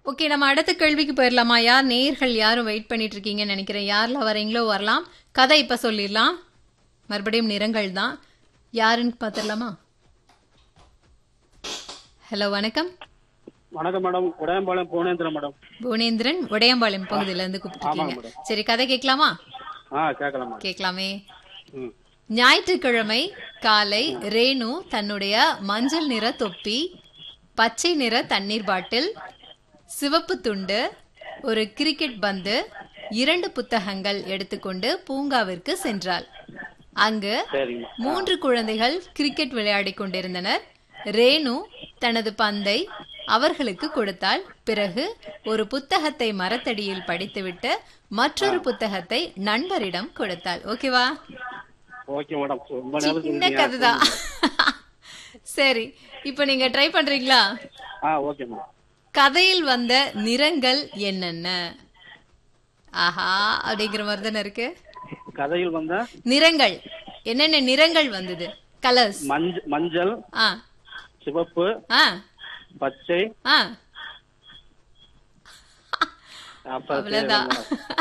Okay நம்ம அடுத்த கேள்விக்கு போயிடலாமா யார் நேயர்கள் யாரும் வெயிட் பண்ணிட்டு இருக்கீங்கன்னு நினைக்கிறேன் யாரில் வரீங்களோ வரலாம் கதை இப்ப சொல்லிடலாம் மறுபடியும் நிறங்கள் தான் யாருன்னு பார்த்துடலாமா ஹலோ வணக்கம் வணக்கம் மேடம் உடையம்பாளையம் புவனேந்திரன் மேடம் புவனேந்திரன் உடையம்பாளையம் பகுதியில இருந்து கூப்பிட்டுருக்கீங்க ஆமாங்க சரி கதை கேட்கலாமா ஆ கேட்கலாம் மேடம் கேட்கலாமே ம் ஞாயிற்றுக்கிழமை காலை ரேணு தன்னுடைய மஞ்சள் நிற தொப்பி பச்சை நிற தண்ணீர் பாட்டில் சிவப்பு துண்டு ஒரு கிரிக்கெட் பந்து இரண்டு புத்தகங்கள் எடுத்துக்கொண்டு பூங்காவிற்கு சென்றாள் அங்கு சரிங்க மூன்று குழந்தைகள் கிரிக்கெட் விளையாடிக் கொண்டிருந்தனர் ரேணு தனது பந்தை அவர்களுக்கு கொடுத்தாள் பிறகு ஒரு புத்தகத்தை மரத்தடியில் படித்துவிட்டு மற்றொரு புத்தகத்தை நண்பரிடம் கொடுத்தாள் ஓகேவா ஓகே மேடம் ரொம்ப நேரம் சின்ன சொல்றீங்க. கதைதான் சரி இப்போ நீங்க ட்ரை பண்றீங்களா ஆ ஓகே மேடம் கதையில் வந்த நிறங்கள் என்னென்ன ஆஹா அப்படிங்கிற மாதிரி தானே இருக்கு கதையில் வந்த நிறங்கள் என்னென்ன நிறங்கள் வந்தது கலர்ஸ் மஞ்ச மஞ்சள் ஆ சிவப்பு ஆ பச்சை ஆ அப்புறம் அவ்வளவுதான் மேடம்.